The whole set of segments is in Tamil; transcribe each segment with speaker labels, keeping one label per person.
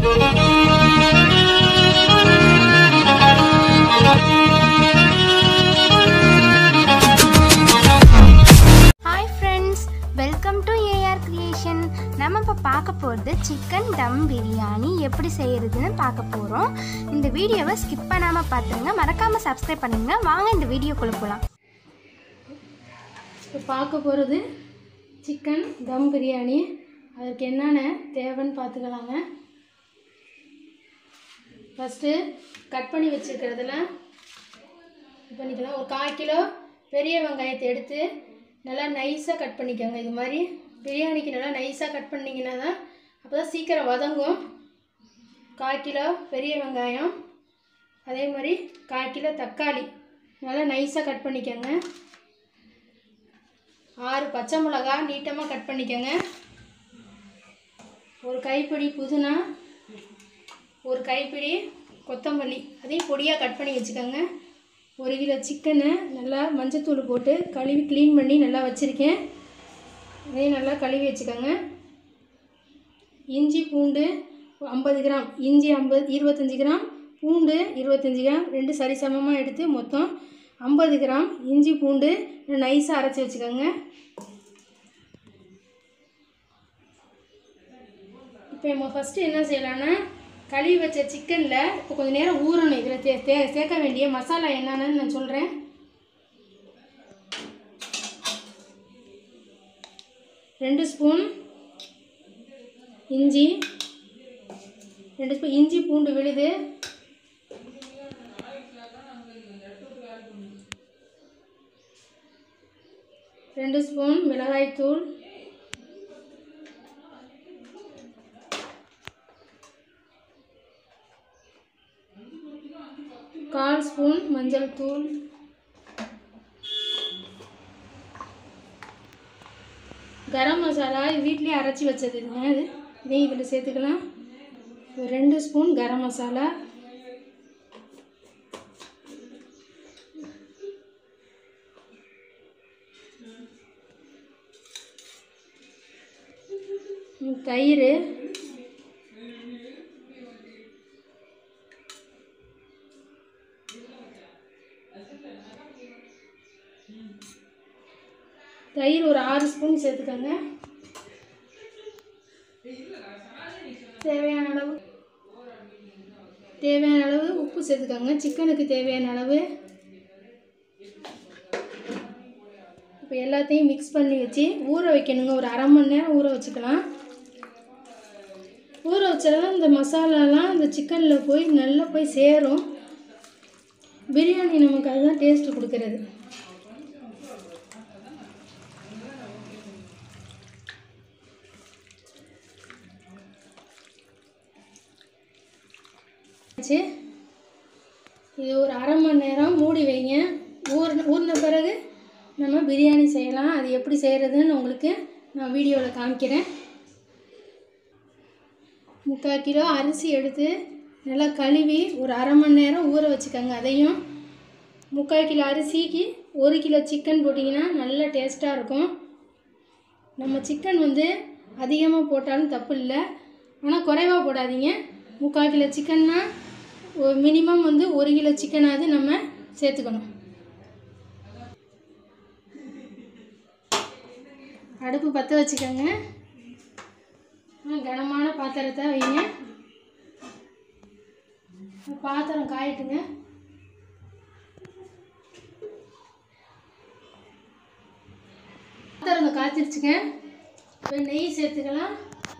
Speaker 1: hi friends welcome to AR creation நம்ம இப்போ பார்க்க போகிறது சிக்கன் தம் பிரியாணி எப்படி செய்கிறதுன்னு பார்க்க போகிறோம் இந்த வீடியோவை ஸ்கிப் பண்ணாமல் பார்த்துருங்க மறக்காமல் சப்ஸ்கிரைப் பண்ணுங்க வாங்க இந்த வீடியோக்குள்ளே போகலாம்
Speaker 2: இப்போ பார்க்க போகிறது சிக்கன் தம் பிரியாணி அதுக்கு என்னென்ன தேவைன்னு பார்த்துக்கலாங்க ஃபஸ்ட்டு கட் பண்ணி வச்சுருக்கிறதுல இது பண்ணிக்கலாம் ஒரு கால் கிலோ பெரிய வெங்காயத்தை எடுத்து நல்லா நைஸாக கட் பண்ணிக்கோங்க இது மாதிரி பிரியாணிக்கு நல்லா நைஸாக கட் பண்ணிங்கன்னா தான் அப்போ தான் சீக்கிரம் வதங்கும் கால் கிலோ பெரிய வெங்காயம் அதே மாதிரி கால் கிலோ தக்காளி நல்லா நைஸாக கட் பண்ணிக்கோங்க ஆறு பச்சை மிளகா நீட்டமாக கட் பண்ணிக்கோங்க ஒரு கைப்பிடி புதினா ஒரு கைப்பிடி கொத்தமல்லி அதையும் பொடியாக கட் பண்ணி வச்சுக்கோங்க ஒரு கிலோ சிக்கனை நல்லா மஞ்சத்தூள் போட்டு கழுவி க்ளீன் பண்ணி நல்லா வச்சுருக்கேன் அதையும் நல்லா கழுவி வச்சுக்கோங்க இஞ்சி பூண்டு ஐம்பது கிராம் இஞ்சி ஐம்பது இருபத்தஞ்சி கிராம் பூண்டு இருபத்தஞ்சி கிராம் ரெண்டு சரிசமமாக எடுத்து மொத்தம் ஐம்பது கிராம் இஞ்சி பூண்டு நைஸாக அரைச்சி வச்சுக்கோங்க இப்போ நம்ம ஃபஸ்ட்டு என்ன செய்யலாம்னா கழுவி வச்ச சிக்கனில் இப்போ கொஞ்சம் நேரம் ஊறணும் இதில் தே தே சேர்க்க வேண்டிய மசாலா என்னென்னு நான் சொல்கிறேன் ரெண்டு ஸ்பூன் இஞ்சி ரெண்டு ஸ்பூன் இஞ்சி பூண்டு விழுது ரெண்டு ஸ்பூன் மிளகாய்த்தூள் கால் ஸ்பூன் மஞ்சள் தூள் கரம் மசாலா இது வீட்லேயே அரைச்சி வச்சது இதுங்க இது இதையும் இதில் சேர்த்துக்கலாம் ஒரு ரெண்டு ஸ்பூன் கரம் மசாலா ம், தயிர் தயிர் ஒரு ஆறு ஸ்பூன் சேர்த்துக்கோங்க தேவையான அளவு தேவையான அளவு உப்பு சேர்த்துக்கோங்க சிக்கனுக்கு தேவையான அளவு இப்போ எல்லாத்தையும் மிக்ஸ் பண்ணி வச்சு ஊற வைக்கணுங்க ஒரு அரை மணி நேரம் ஊற வச்சுக்கலாம் ஊற வச்சாதான் இந்த மசாலாலாம் இந்த சிக்கனில் போய் நல்லா போய் சேரும் பிரியாணி நமக்கு அதுதான் டேஸ்ட்டு கொடுக்கறது வச்சு இது ஒரு அரை மணி நேரம் மூடி வைங்க ஊறின ஊறின பிறகு நம்ம பிரியாணி செய்யலாம் அது எப்படி செய்கிறதுன்னு உங்களுக்கு நான் வீடியோவில் காமிக்கிறேன் முக்கால் கிலோ அரிசி எடுத்து நல்லா கழுவி ஒரு அரை மணி நேரம் ஊற வச்சுக்கோங்க அதையும் முக்கால் கிலோ அரிசிக்கு ஒரு கிலோ சிக்கன் போட்டிங்கன்னா நல்ல டேஸ்ட்டாக இருக்கும் நம்ம சிக்கன் வந்து அதிகமாக போட்டாலும் தப்பு இல்லை ஆனால் குறைவாக போடாதீங்க முக்கால் கிலோ சிக்கன்னா ஒரு மினிமம் வந்து ஒரு கிலோ சிக்கனாவது நம்ம சேர்த்துக்கணும் அடுப்பு பற்ற வச்சுக்கோங்க ஆ, கனமான பாத்திரத்தை வைங்க பாத்திரம் காயட்டுங்க பாத்திரம் காய்ச்சிருச்சுங்க இப்போ நெய் சேர்த்துக்கலாம்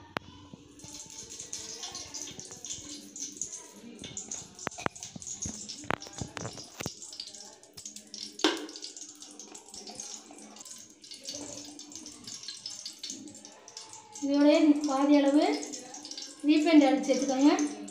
Speaker 2: இதோடய பாதி அளவு ரீஃபைண்ட் ஆயில் சேர்த்துக்கோங்க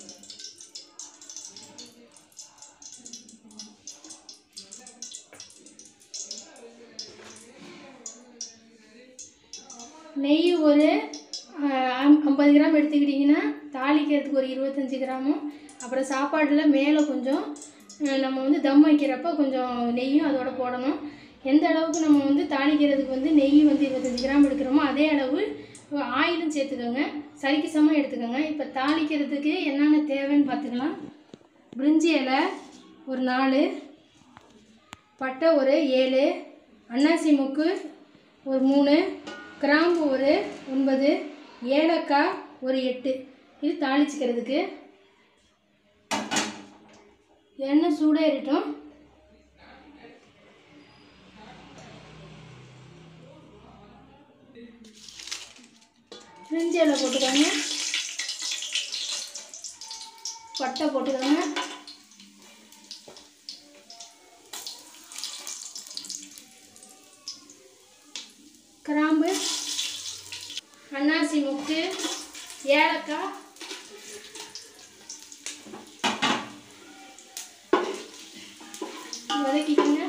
Speaker 2: நெய் ஒரு ஐம்பது கிராம் எடுத்துக்கிட்டிங்கன்னா தாளிக்கிறதுக்கு ஒரு இருபத்தஞ்சி கிராமும் அப்புறம் சாப்பாடில் மேலே கொஞ்சம் அஹ், நம்ம வந்து தம் வைக்கிறப்ப கொஞ்சம் நெய்யும் அதோட போடணும் எந்த அளவுக்கு நம்ம வந்து தாளிக்கிறதுக்கு வந்து நெய் வந்து இருபத்தஞ்சி கிராம் எடுக்கிறோமோ அதே அளவு ஆயிலும் சேர்த்துக்கோங்க சரிக்கு சமம் எடுத்துக்கோங்க இப்போ தாளிக்கிறதுக்கு என்னென்ன தேவைன்னு பார்த்துக்கலாம் பிரிஞ்சி இலை ஒரு நாலு பட்டை ஒரு ஏழு அன்னாசி மொக்கு ஒரு மூணு கிராம்பு ஒரு ஒன்பது ஏலக்காய் ஒரு எட்டு இது தாளிச்சுக்கிறதுக்கு எண்ணெய் சூடேறிட்டும் பிரிஞ்சி இலை போட்டுக்கோங்க பட்டை போட்டுக்கோங்க கிராம்பு அன்னாசி முக்கு ஏலக்காய் வதக்கிக்கோங்க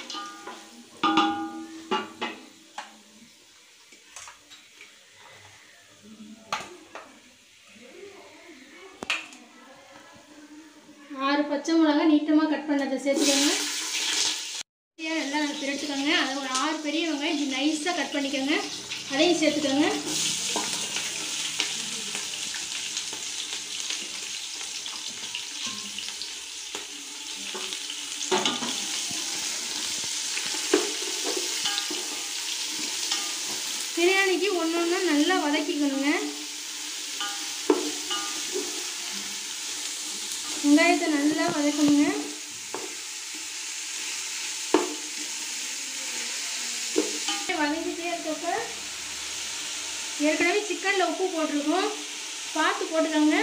Speaker 2: ஆறு பச்சை மிளகா நீட்டமாக கட் பண்ணதை சேர்த்துக்கோங்க எல்லாம் நல்லா எடுத்துக்கோங்க அதை ஒரு ஆறு பெரிய வெங்காயம் இப்படி நைஸாக கட் பண்ணிக்கோங்க அதையும் சேர்த்துக்கோங்க பிரியாணிக்கு ஒன்று ஒன்றா நல்லா வதக்கிக்கணுங்க வெங்காயத்தை நல்லா வதக்கணுங்க வதங்கிட்டே இருக்கப்ப ஏற்கனவே சிக்கனில் உப்பு போட்டிருக்கோம் பார்த்து போட்டுக்கோங்க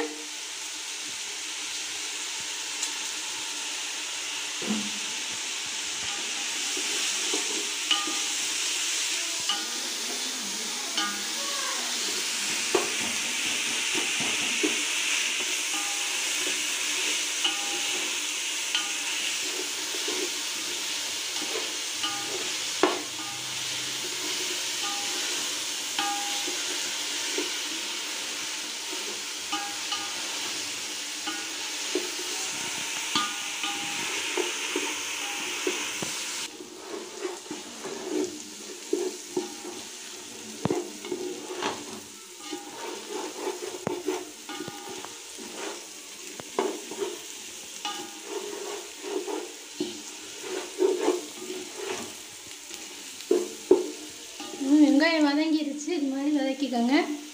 Speaker 2: ம், வெங்காயம் வதங்கிருச்சு இது மாதிரி வதக்கிக்கோங்க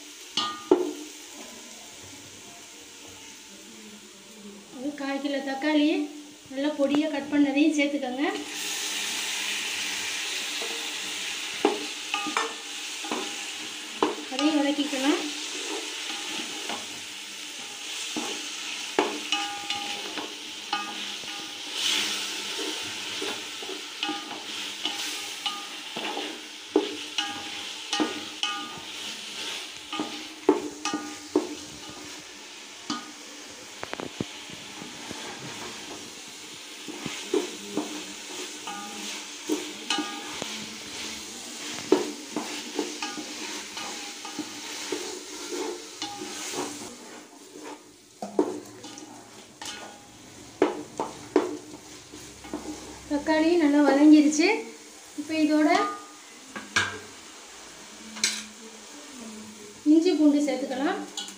Speaker 2: ஒரு கால் கிலோ தக்காளி நல்லா பொடியாக கட் பண்ணதையும் சேர்த்துக்கோங்க அதையும் வதக்கிக்கலாம் தக்காளி நல்லா வதங்கிருச்சு இப்போ இதோட இஞ்சி பூண்டு சேர்த்துக்கலாம்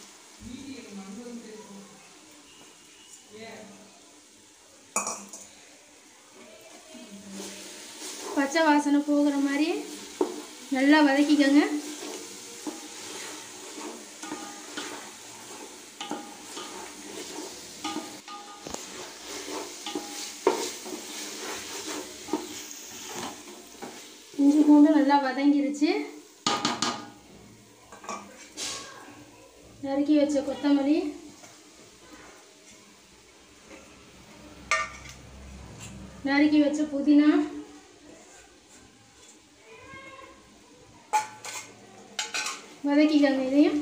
Speaker 2: பச்சை வாசனை போகிற மாதிரி நல்லா வதக்கிக்கோங்க இஞ்சி பூண்டு நல்லா வதங்கிருச்சு நறுக்கி வச்ச கொத்தமல்லி நறுக்கி வச்ச புதினா வதக்கிக்கோங்க இதையும்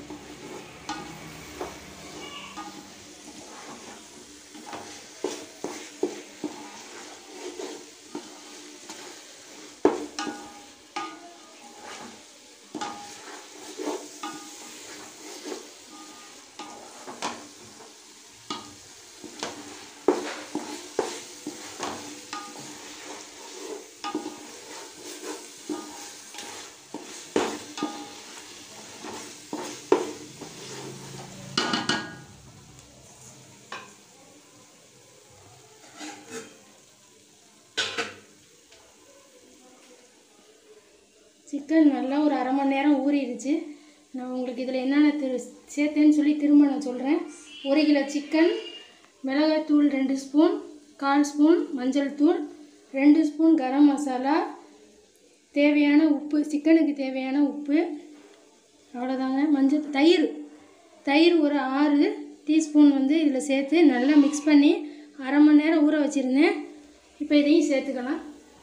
Speaker 2: சிக்கன் நல்லா ஒரு அரை மணி நேரம் ஊறிடுச்சு நான் உங்களுக்கு இதில் என்னென்ன திரு சேர்த்தேன்னு சொல்லி திரும்ப நான் சொல்கிறேன் ஒரு கிலோ சிக்கன் மிளகாய்த்தூள் ரெண்டு ஸ்பூன் கால் ஸ்பூன் மஞ்சள் தூள் ரெண்டு ஸ்பூன் கரம் மசாலா தேவையான உப்பு சிக்கனுக்கு தேவையான உப்பு அவ்வளோதாங்க மஞ்சள் தயிர் தயிர் ஒரு ஆறு டீஸ்பூன் வந்து இதில் சேர்த்து நல்லா மிக்ஸ் பண்ணி அரை மணி நேரம் ஊற வச்சுருந்தேன் இப்போ இதையும் சேர்த்துக்கலாம்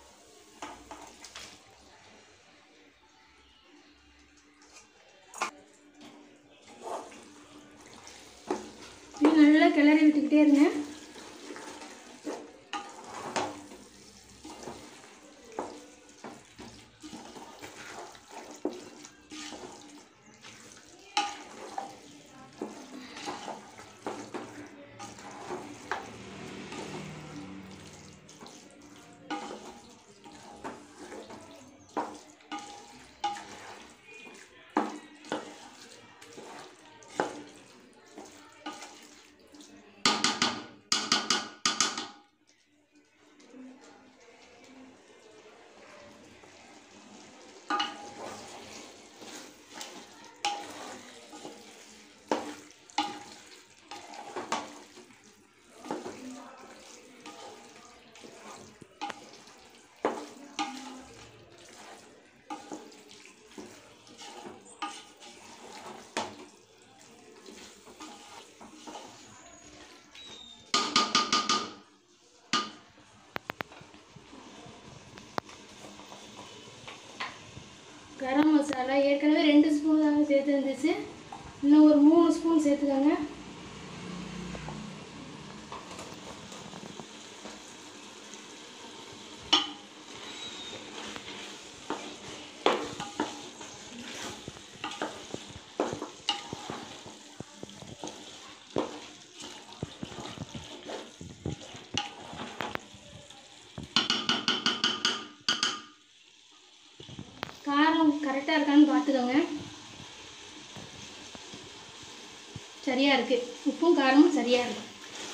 Speaker 2: இது நல்லா கிளறி விட்டுக்கிட்டே இருங்க கரம் மசாலா ஏற்கனவே ரெண்டு ஸ்பூன் தாங்க சேர்த்து இருந்துச்சு இன்னும் ஒரு மூணு ஸ்பூன் சேர்த்துக்கோங்க காரம் கரெக்டாக இருக்கான்னு பார்த்துக்கோங்க சரியாக இருக்குது உப்பும் காரமும் சரியாக இருக்கு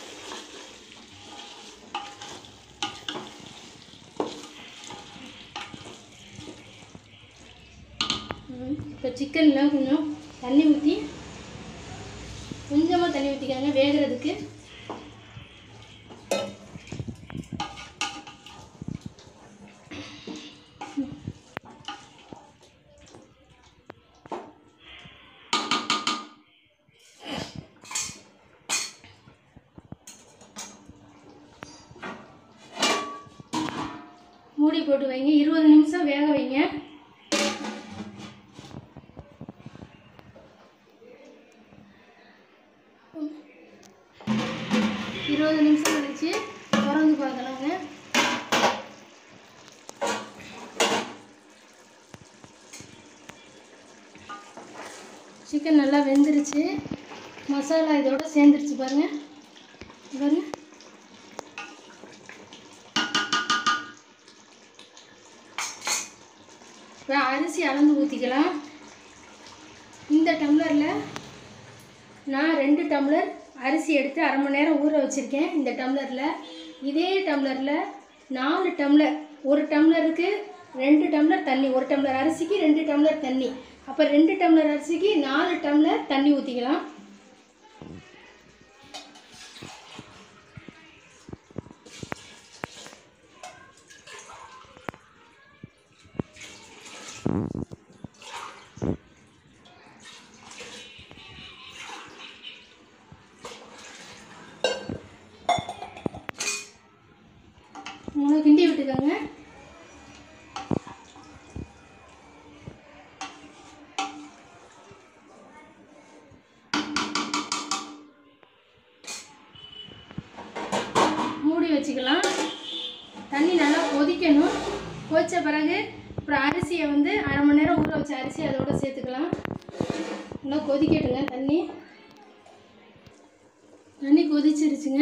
Speaker 2: இப்போ சிக்கனில் கொஞ்சம் தண்ணி ஊற்றி கொஞ்சமாக தண்ணி ஊற்றிக்காங்க வேகிறதுக்கு மூடி போட்டு வைங்க இருபது நிமிஷம் வேக வைங்க இருபது நிமிஷம் கழிச்சு திறந்து பார்க்கலாங்க சிக்கன் நல்லா வெந்துருச்சு மசாலா இதோட சேர்ந்துருச்சு பாருங்க பாருங்க இப்போ அரிசி அளந்து ஊற்றிக்கலாம் இந்த டம்ளரில் நான் ரெண்டு டம்ளர் அரிசி எடுத்து அரை மணி நேரம் ஊற வச்சுருக்கேன் இந்த டம்ளரில் இதே டம்ளரில் நாலு டம்ளர் ஒரு டம்ளருக்கு ரெண்டு டம்ளர் தண்ணி ஒரு டம்ளர் அரிசிக்கு ரெண்டு டம்ளர் தண்ணி அப்போ ரெண்டு டம்ளர் அரிசிக்கு நாலு டம்ளர் தண்ணி ஊற்றிக்கலாம் மூணு கிண்டி விட்டுக்கோங்க மூடி வச்சுக்கலாம் தண்ணி நல்லா கொதிக்கணும் கொதிச்ச பிறகு அப்புறம் அரிசியை வந்து அரை மணி நேரம் ஊற வச்ச அரிசி அதோட சேர்த்துக்கலாம் நல்லா கொதிக்கட்டுங்க தண்ணி தண்ணி கொதிச்சிருச்சுங்க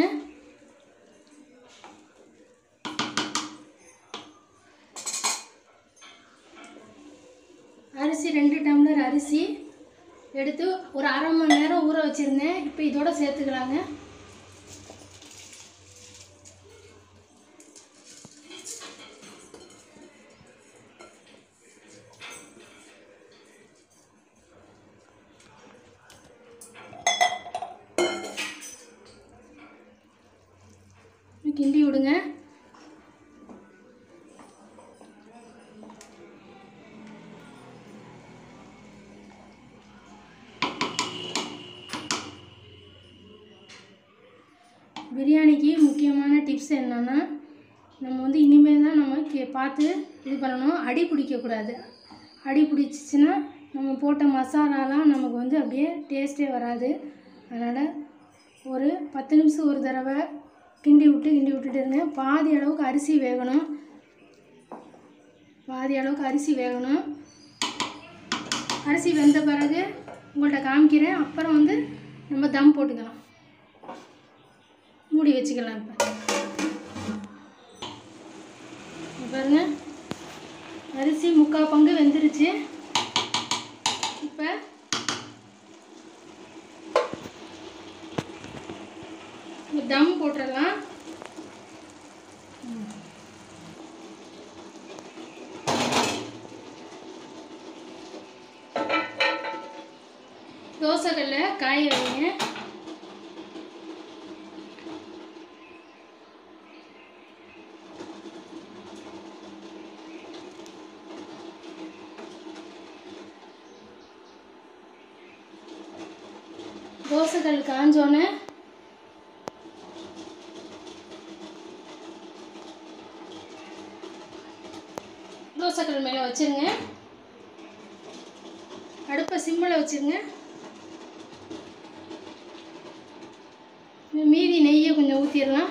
Speaker 2: அரிசி ரெண்டு டம்ளர் அரிசி எடுத்து ஒரு அரை மணி நேரம் ஊற வச்சுருந்தேன் இப்போ இதோட சேர்த்துக்கலாங்க கிண்டி விடுங்க பிரியாணிக்கு முக்கியமான டிப்ஸ் என்னென்னா நம்ம வந்து இனிமேல் தான் நம்ம கே பார்த்து இது பண்ணணும் அடி பிடிக்கக்கூடாது அடி பிடிச்சிச்சின்னா நம்ம போட்ட மசாலாலாம் நமக்கு வந்து அப்படியே டேஸ்ட்டே வராது அதனால் ஒரு பத்து நிமிஷம் ஒரு தடவை கிண்டி விட்டு கிண்டி விட்டுட்டு இருங்க பாதி அளவுக்கு அரிசி வேகணும் பாதி அளவுக்கு அரிசி வேகணும் அரிசி வெந்த பிறகு உங்கள்கிட்ட காமிக்கிறேன் அப்புறம் வந்து நம்ம தம் போட்டுக்கலாம் மூடி வச்சுக்கலாம் இப்போ இங்க பாருங்க அரிசி முக்கால் பங்கு வெந்துருச்சு இப்போ தம் போட்டுடலாம் தோசைக்கல்ல காய வைங்க தோசைக்கல் காஞ்சோன்னே தோசைக்கல் மேலே வச்சுருங்க அடுப்பை சிம்மில் வச்சுருங்க மீதி நெய்யை கொஞ்சம் ஊற்றிடலாம்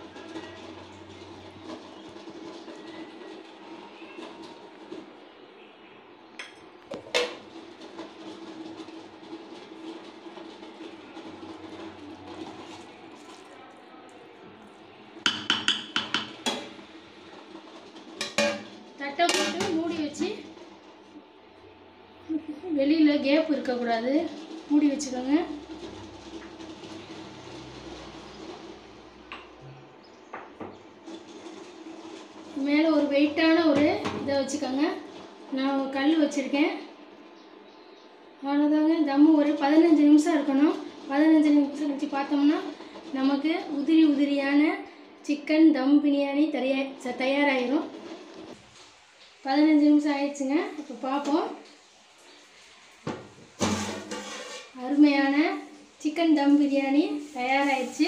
Speaker 2: தட்டை போட்டு மூடி வச்சு வெளியில் கேப் இருக்கக்கூடாது மூடி வச்சுக்கோங்க மேலே ஒரு வெயிட்டான ஒரு இதை வச்சுக்கோங்க நான் ஒரு கல் வச்சுருக்கேன் அவ்வளோதாங்க தம்மு ஒரு பதினஞ்சு நிமிஷம் இருக்கணும் பதினஞ்சு நிமிஷம் கழிச்சு பார்த்தோம்னா நமக்கு உதிரி உதிரியான சிக்கன் தம் பிரியாணி தயாரா ச- தயாராகிரும் பதினஞ்சு நிமிஷம் ஆயிடுச்சுங்க இப்போ பார்ப்போம் அருமையான சிக்கன் தம் பிரியாணி தயாராகிடுச்சு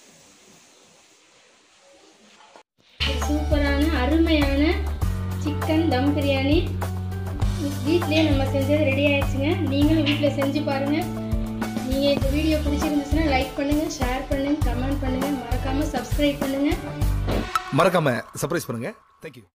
Speaker 2: சூப்பரான அருமையான சிக்கன் தம் பிரியாணி வீட்டிலே நம்ம செஞ்சது ரெடி ஆயிடுச்சுங்க நீங்களும் வீட்டில் செஞ்சு பாருங்கள் நீங்கள் இந்த வீடியோ பிடிச்சிருந்துச்சுன்னா லைக் பண்ணுங்கள் ஷேர் பண்ணுங்கள் கமெண்ட் பண்ணுங்கள் மறக்காமல் சப்ஸ்கிரைப் பண்ணுங்கள்
Speaker 3: மறக்காம சர்ப்ரைஸ் பண்ணுங்க தேங்க்யூ